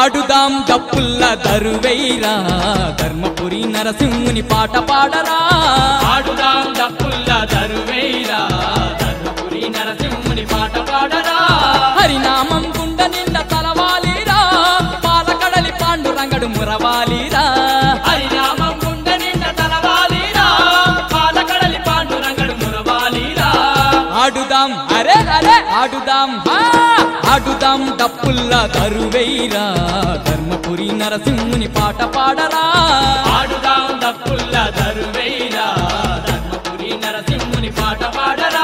ఆడుదాం డప్పుల్ల దరువైరా ధర్మపురి నరసింహుని పాట పాడరా ఆడుదాం డప్పుల్ల దరువేరా ధర్మపురి నరసింహుని పాట పాడరా హరినామం గుండ నిండ తలవాలిరా పాలకడలి పాండురంగడు మురవాలిరా హరినామం గుండె నిండ తలవాలిరా పాలకడలి పాండురంగడు మురవాలిరా ఆడుదాం అరే అరే ఆడుదాం హా! ఆడుదాం డప్పుల్ల దరువైరా ధర్మపురి నరసింహుని పాట పాడరా ఆడుదాం డప్పుల్ల దరువేరా ధర్మపురి నరసింహుని పాట పాడరా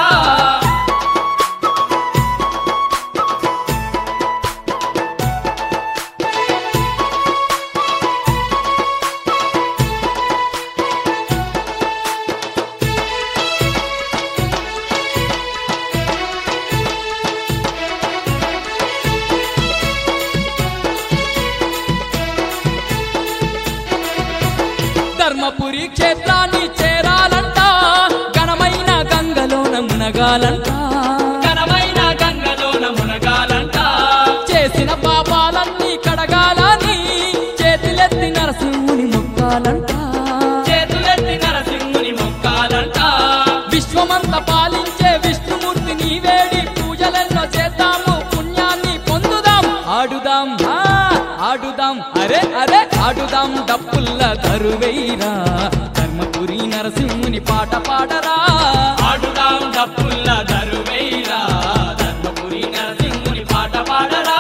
ధర్మపురి క్షేత్రాన్ని చేరాలంట ఘనమైన గంగలోన మునగాలంట ఘనమైన గంగలోన మునగాలంట చేసిన పాపాలన్నీ కడగాలని చేతులెత్తి నరసింహుని మొక్కాలంట చేతులెత్తి నరసింహుని మొక్కాలంట విశ్వమంత పాలించే విష్ణుమూర్తిని వేడి పూజలెన్నో చేద్దాము పుణ్యాన్ని పొందుదాం ఆడుదాం ఆ, ఆడుదాం అరే అరే ఆడుదాం డప్పుల్ల దరువైరా ధర్మపురి నరసింహుని పాట పాడరా ఆడుదాం డప్పుల్ల దరువేరా ధర్మపురి నరసింహుని పాట పాడరా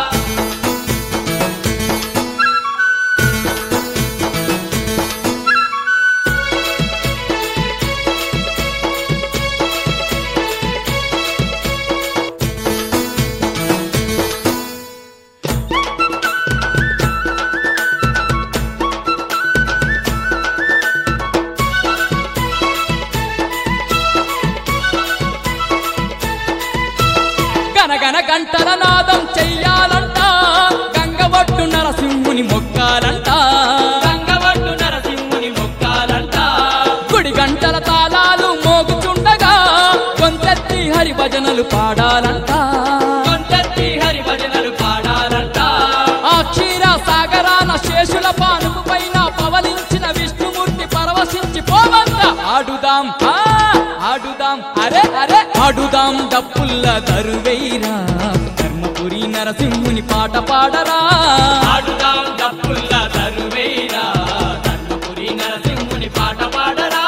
గనగన గంటల నాదం చెయ్యాలంట గంగవట్టు నరసింహుని మొక్కాలంట గంగవట్టు నరసింహుని మొక్కాలంట గుడి గంటల తాళాలు మోగుచుండగా కొంచెత్తి హరి భజనలు పాడాలంట కొంచెత్తి హరి భజనలు పాడాలంట ఆ క్షీర సాగరాన శేషుల పానుపు పైన పవలించిన విష్ణుమూర్తి పరవశించి పోవంత ఆడుదాం ఆ, ఆడుదాం అరే అరే ఆడుదాం డప్పుల్ల దరువైరా ధర్మపురి నరసింహుని పాట పాడరా ఆడుదాం డప్పుల్ల దరువేరా ధర్మపురి నరసింహుని పాట పాడరా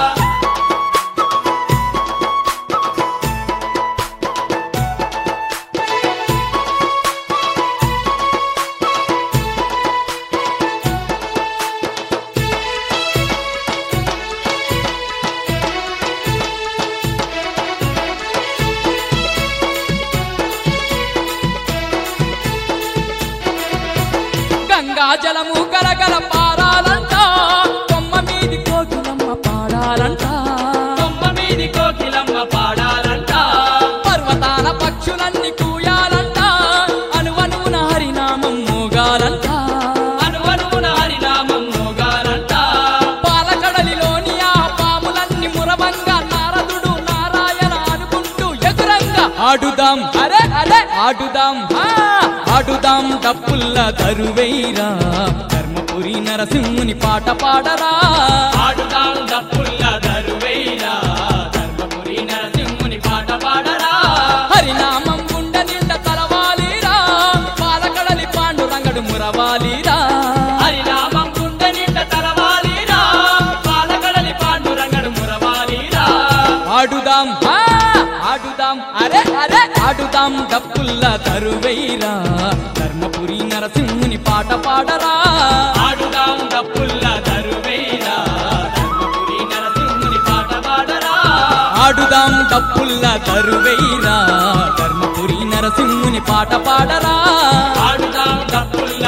గంగా జలము గలగల పారాలంట కొమ్మ మీది కోకిలమ్మ పాడాలంట కొమ్మ మీది కోకిలమ్మ పాడాలంట పర్వతాల పక్షులన్నీ కూయాలంట అనువనున హరినామం మోగాలంట అనువనువున హరినామం మోగాలంట పాలకడలిలోని ఆ పాములన్నీ మురవంగా నారదుడు నారాయణ అనుకుంటూ ఎదురంగా ఆడుదాం అరే అరే ఆడుదాం ఆ, ఆడుదాం డప్పుల్ల దరువైరా ధర్మపురి నరసింహుని పాట పాడరా ఆడుదాం డప్పుల్ల దరువేరా ధర్మపురి నరసింహుని పాట పాడరా హరినామం గుండ నిండ తలవాలిరా పాలకడలి పాండురంగడు మురవాలిరా హరినామం గుండె నిండ తలవాలిరా పాలకడలి పాండురంగడు మురవాలిరా ఆడుదాం ఆ, ఆడుదాం అరే అరే ఆడుదాం డప్పుల్ల తరువైరా ధర్మపురి నరసింహుని పాట పాడరా ఆడుదాం డప్పుల్ల దరువేరా ధర్మపురి నరసింహుని పాట పాడరా ఆడుదాం డప్పుల్ల తరువైరా ధర్మపురి నరసింహుని పాట పాడరా ఆడుదాం డప్పుల్ల